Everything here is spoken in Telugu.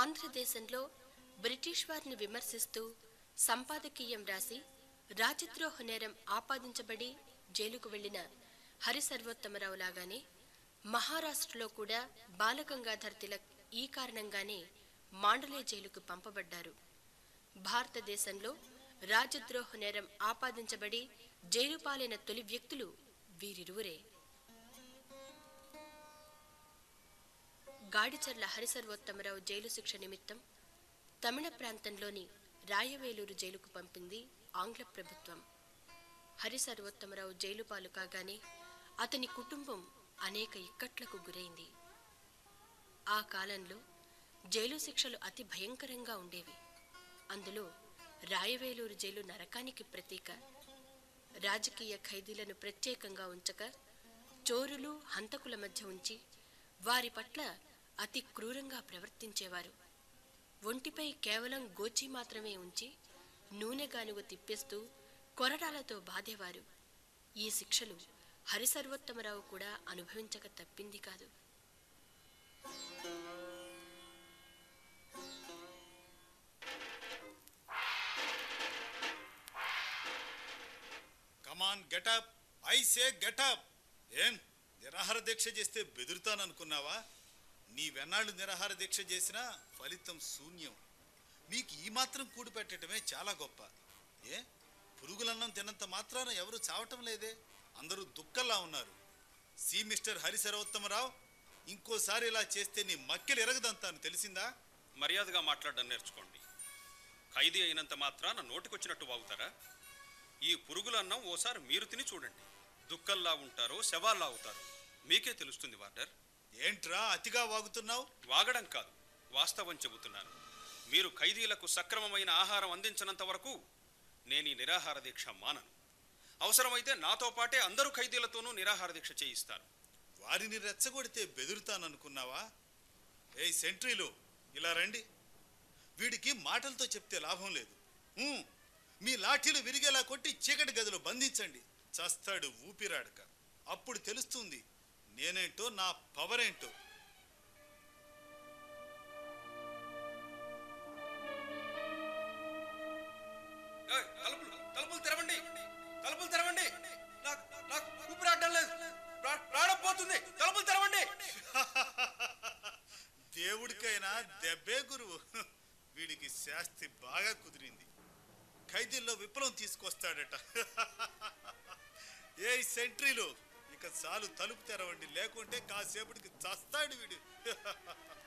ఆంధ్రదేశంలో బ్రిటిష్ వారిని విమర్శిస్తూ సంపాదకీయం రాసి రాజద్రోహ నేరం ఆపాదించబడి జైలుకు వెళ్లిన హరి సర్వోత్తమరావు లాగానే మహారాష్ట్రలో కూడా బాలగంగాధర్ తిలక్ ఈ కారణంగానే మాండలే జైలుకు పంపబడ్డారు భారతదేశంలో రాజద్రోహ నేరం ఆపాదించబడి జైలు పాలైన తొలి వ్యక్తులు వీరిరువురే గాడిచర్ల హరిసర్వోత్తమరావు జైలు శిక్ష నిమిత్తం తమిళ ప్రాంతంలోని రాయవేలూరు జైలుకు పంపింది ఆంగ్ల ప్రభుత్వం హరిసర్వోత్తమరావు జైలు పాలు కాగానే అతని కుటుంబం అనేక ఇక్కట్లకు గురైంది ఆ కాలంలో జైలు శిక్షలు అతి భయంకరంగా ఉండేవి అందులో రాయవేలూరు జైలు నరకానికి ప్రతీక రాజకీయ ఖైదీలను ప్రత్యేకంగా ఉంచక చోరులు హంతకుల మధ్య ఉంచి వారి పట్ల అతి క్రూరంగా ప్రవర్తించేవారు ఒంటిపై కేవలం గోచి మాత్రమే ఉంచి నూనె గానుగ తిప్పేస్తూ కొరడాలతో బాధేవారు ఈ శిక్షలు హరిసర్వోత్తమరావు కూడా అనుభవించక తప్పింది కాదు come on get up I say get up ఏం నిరాహార దీక్ష చేస్తే బెదురుతాననుకున్నావా నీవెన్నాళ్ళు నిరాహార దీక్ష చేసినా ఫలితం శూన్యం మీకు ఈ మాత్రం కూడి పెట్టడమే చాలా గొప్ప ఏ పురుగులన్నం తిన్నంత మాత్రాన ఎవరు చావటం లేదే అందరూ దుక్కల్లా ఉన్నారు సి మిస్టర్ హరి సర్వోత్తమరావు ఇంకోసారి ఇలా చేస్తే నీ మక్కెలు ఎరగదంతాను తెలిసిందా మర్యాదగా మాట్లాడడం నేర్చుకోండి ఖైదీ అయినంత మాత్రాన నోటికొచ్చినట్టు వాగుతారా ఈ పురుగుల అన్నం ఓసారి మీరు తిని చూడండి దుక్కల్లా ఉంటారో శవాల్లా అవుతారో మీకే తెలుస్తుంది వార్డర్ ఏంట్రా అతిగా వాగుతున్నావు వాగడం కాదు వాస్తవం చెబుతున్నాను మీరు ఖైదీలకు సక్రమమైన ఆహారం అందించనంత వరకు నేను ఈ నిరాహార దీక్ష మానను అవసరమైతే నాతో పాటే అందరూ ఖైదీలతోనూ నిరాహార దీక్ష చేయిస్తాను వారిని రెచ్చగొడితే బెదురుతాననుకున్నావా ఏయ్ సెంట్రీలు ఇలా రండి వీడికి మాటలతో చెప్తే లాభం లేదు ఊ, మీ లాఠీలు విరిగేలా కొట్టి చీకటి గదిలో బంధించండి చస్తాడు ఊపిరాడక అప్పుడు తెలుస్తుంది నేనేంటో నా పవర్ ఏంటో ఏయ్, తలుపులు తలుపులు తెరవండి తలుపులు తెరవండి నాకు నాకు ఊపిరాడడం లేదు ప్రా- ప్రాణం పోతుంది తలుపులు తెరవండి దేవుడికైనా దెబ్బే గురువు వీడికి శాస్తి బాగా కుదిరింది ఖైదీల్లో విప్లవం తీసుకొస్తాడట ఏ సెంట్రీలు ఇక చాలు తలుపు తెరవండి లేకుంటే కాసేపటికి చస్తాడు వీడు